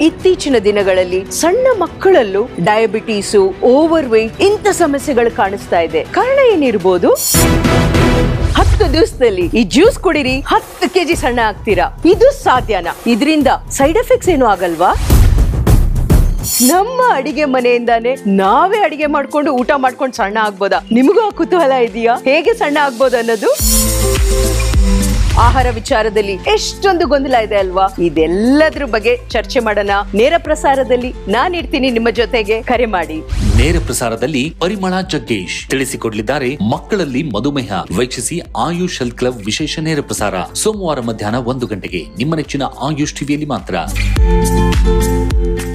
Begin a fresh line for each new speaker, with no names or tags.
ಇತ್ತೀಚಿನ ದಿನಗಳಲ್ಲಿ ಸಣ್ಣ ಮಕ್ಕಳಲ್ಲೂ ಡಯಾಬಿಟೀಸು ಓವರ್ ವೆಯ್ಟ್ ಇಂಥ ಸಮಸ್ಯೆಗಳು ಕಾಣಿಸ್ತಾ ಇದೆ ಕಾರಣ ಏನಿರ್ಬೋದು ಹತ್ತು ದಿವಸದಲ್ಲಿ ಈ ಜ್ಯೂಸ್ ಕುಡಿರಿ ಹತ್ತು ಕೆಜಿ ಸಣ್ಣ ಆಗ್ತೀರಾ ಇದು ಸಾಧ್ಯನಾ ಇದರಿಂದ ಸೈಡ್ ಎಫೆಕ್ಟ್ಸ್ ಏನು ಆಗಲ್ವಾ ನಮ್ಮ ಅಡಿಗೆ ಮನೆಯಿಂದಾನೇ ನಾವೇ ಅಡಿಗೆ ಮಾಡ್ಕೊಂಡು ಊಟ ಮಾಡ್ಕೊಂಡು ಸಣ್ಣ ಆಗ್ಬೋದಾ ನಿಮಗೂ ಆ ಕುತೂಹಲ ಇದೆಯಾ ಹೇಗೆ ಸಣ್ಣ ಆಗ್ಬೋದು ಅನ್ನೋದು ಆಹಾರ ವಿಚಾರದಲ್ಲಿ ಎಷ್ಟೊಂದು ಗೊಂದಲ ಇದೆ ಅಲ್ವಾ ಇದೆಲ್ಲದ್ರ ಬಗ್ಗೆ ಚರ್ಚೆ ಮಾಡೋಣ ನೇರ ಪ್ರಸಾರದಲ್ಲಿ ನಾನ್ ಇರ್ತೀನಿ ನಿಮ್ಮ ಜೊತೆಗೆ ಕರೆ ಮಾಡಿ
ನೇರ ಪ್ರಸಾರದಲ್ಲಿ ಪರಿಮಳ ಜಗ್ಗೇಶ್ ತಿಳಿಸಿಕೊಡಲಿದ್ದಾರೆ ಮಕ್ಕಳಲ್ಲಿ ಮಧುಮೇಹ ವೀಕ್ಷಿಸಿ ಆಯುಷ್ ಹೆಲ್ತ್ ಕ್ಲಬ್ ವಿಶೇಷ ನೇರ ಪ್ರಸಾರ ಸೋಮವಾರ ಮಧ್ಯಾಹ್ನ ಒಂದು ಗಂಟೆಗೆ ನಿಮ್ಮ ನೆಚ್ಚಿನ ಆಯುಷ್ ಟಿವಿಯಲ್ಲಿ ಮಾತ್ರ